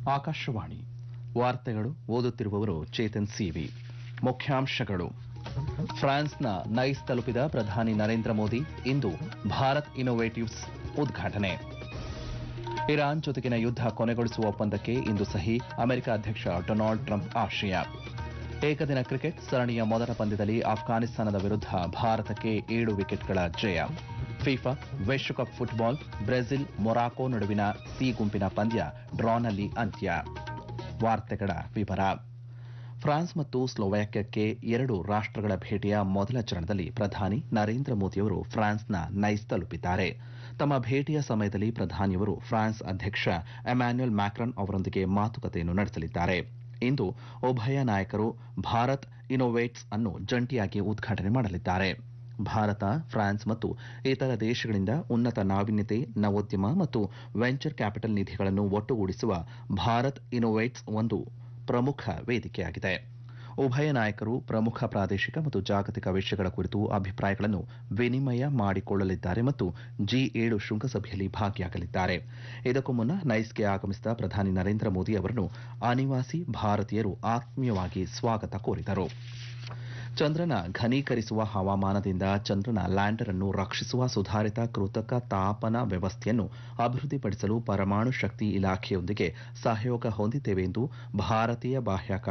ಆಕಾಶವಾಣಿ ವಾರ್ತೆಗಳು ಓದುತ್ತಿರುವವರು ಚೇತನ್ ಸಿವಿ ಮುಖ್ಯಾಂಶಗಳು ಫ್ರಾನ್ಸ್ನ ನೈಸ್ ತಲುಪಿದ ಪ್ರಧಾನಿ ನರೇಂದ್ರ ಮೋದಿ ಇಂದು ಭಾರತ್ ಇನ್ನೋವೇಟಿವ್ಸ್ ಉದ್ಘಾಟನೆ ಇರಾನ್ ಜೊತೆಗಿನ ಯುದ್ಧ ಕೊನೆಗೊಳಿಸುವ ಒಪ್ಪಂದಕ್ಕೆ ಇಂದು ಸಹಿ ಅಮೆರಿಕ ಅಧ್ಯಕ್ಷ ಡೊನಾಲ್ಡ್ ಟ್ರಂಪ್ ಆಶಯ ಏಕದಿನ ಕ್ರಿಕೆಟ್ ಸರಣಿಯ ಮೊದಲ ಪಂದ್ಯದಲ್ಲಿ ಅಫ್ಘಾನಿಸ್ತಾನದ ವಿರುದ್ಧ ಭಾರತಕ್ಕೆ ಏಳು ವಿಕೆಟ್ಗಳ ಜಯ ಫಿಫಾ ವಿಶ್ವಕಪ್ ಫುಟ್ಬಾಲ್ ಬ್ರೆಜಿಲ್ ಮೊರಾಕೊ ನಡುವಿನ ಸಿ ಗುಂಪಿನ ಪಂದ್ಯ ಡ್ರಾನಲ್ಲಿ ಅಂತ್ಯ ವಾರ್ತೆಗಳ ವಿವರ ಫ್ರಾನ್ಸ್ ಮತ್ತು ಸ್ಲೋವಾಕ್ಯಕ್ಕೆ ಎರಡು ರಾಷ್ಟಗಳ ಭೇಟಿಯ ಮೊದಲ ಚರಣದಲ್ಲಿ ಪ್ರಧಾನಿ ನರೇಂದ್ರ ಮೋದಿಯವರು ಫ್ರಾನ್ಸ್ನ ನೈಸ್ ತಲುಪಿದ್ದಾರೆ ತಮ್ಮ ಭೇಟಿಯ ಸಮಯದಲ್ಲಿ ಪ್ರಧಾನಿಯವರು ಫ್ರಾನ್ಸ್ ಅಧ್ಯಕ್ಷ ಎಮ್ಯಾನ್ಯುಯಲ್ ಮ್ಯಾಕ್ರನ್ ಅವರೊಂದಿಗೆ ಮಾತುಕತೆಯನ್ನು ನಡೆಸಲಿದ್ದಾರೆ ಇಂದು ಉಭಯ ನಾಯಕರು ಭಾರತ್ ಇನ್ನೋವೇಟ್ಸ್ ಅನ್ನು ಜಂಟಿಯಾಗಿ ಉದ್ಘಾಟನೆ ಮಾಡಲಿದ್ದಾರೆ ಭಾರತ ಫ್ರಾನ್ಸ್ ಮತ್ತು ಇತರ ದೇಶಗಳಿಂದ ಉನ್ನತ ನಾವೀನ್ಯತೆ ನವೋದ್ಯಮ ಮತ್ತು ವೆಂಚರ್ ಕ್ಯಾಪಿಟಲ್ ನಿಧಿಗಳನ್ನು ಒಟ್ಟುಗೂಡಿಸುವ ಭಾರತ್ ಇನ್ನೋವೇಟ್ಸ್ ಒಂದು ಪ್ರಮುಖ ವೇದಿಕೆಯಾಗಿದೆ ಉಭಯ ನಾಯಕರು ಪ್ರಮುಖ ಪ್ರಾದೇಶಿಕ ಮತ್ತು ಜಾಗತಿಕ ವಿಷಯಗಳ ಕುರಿತು ಅಭಿಪ್ರಾಯಗಳನ್ನು ವಿನಿಮಯ ಮಾಡಿಕೊಳ್ಳಲಿದ್ದಾರೆ ಮತ್ತು ಜಿ ಏಳು ಶೃಂಗಸಭೆಯಲ್ಲಿ ಭಾಗಿಯಾಗಲಿದ್ದಾರೆ ಇದಕ್ಕೂ ಮುನ್ನ ನೈಸ್ಗೆ ಆಗಮಿಸಿದ ಪ್ರಧಾನಿ ನರೇಂದ್ರ ಮೋದಿ ಅವರನ್ನು ಅನಿವಾಸಿ ಭಾರತೀಯರು ಆತ್ಮೀಯವಾಗಿ ಸ್ವಾಗತ ಕೋರಿದರು ಚಂದ್ರನ ಘನೀಕರಿಸುವ ಹವಾಮಾನದಿಂದ ಚಂದ್ರನ ಲ್ಯಾಂಡರ್ ಅನ್ನು ರಕ್ಷಿಸುವ ಸುಧಾರಿತ ಕೃತಕ ತಾಪನ ವ್ಯವಸ್ಥೆಯನ್ನು ಅಭಿವೃದ್ಧಿಪಡಿಸಲು ಪರಮಾಣು ಶಕ್ತಿ ಇಲಾಖೆಯೊಂದಿಗೆ ಸಹಯೋಗ ಹೊಂದಿದ್ದೇವೆ ಎಂದು ಭಾರತೀಯ ಬಾಹ್ಯಾಕಾಶ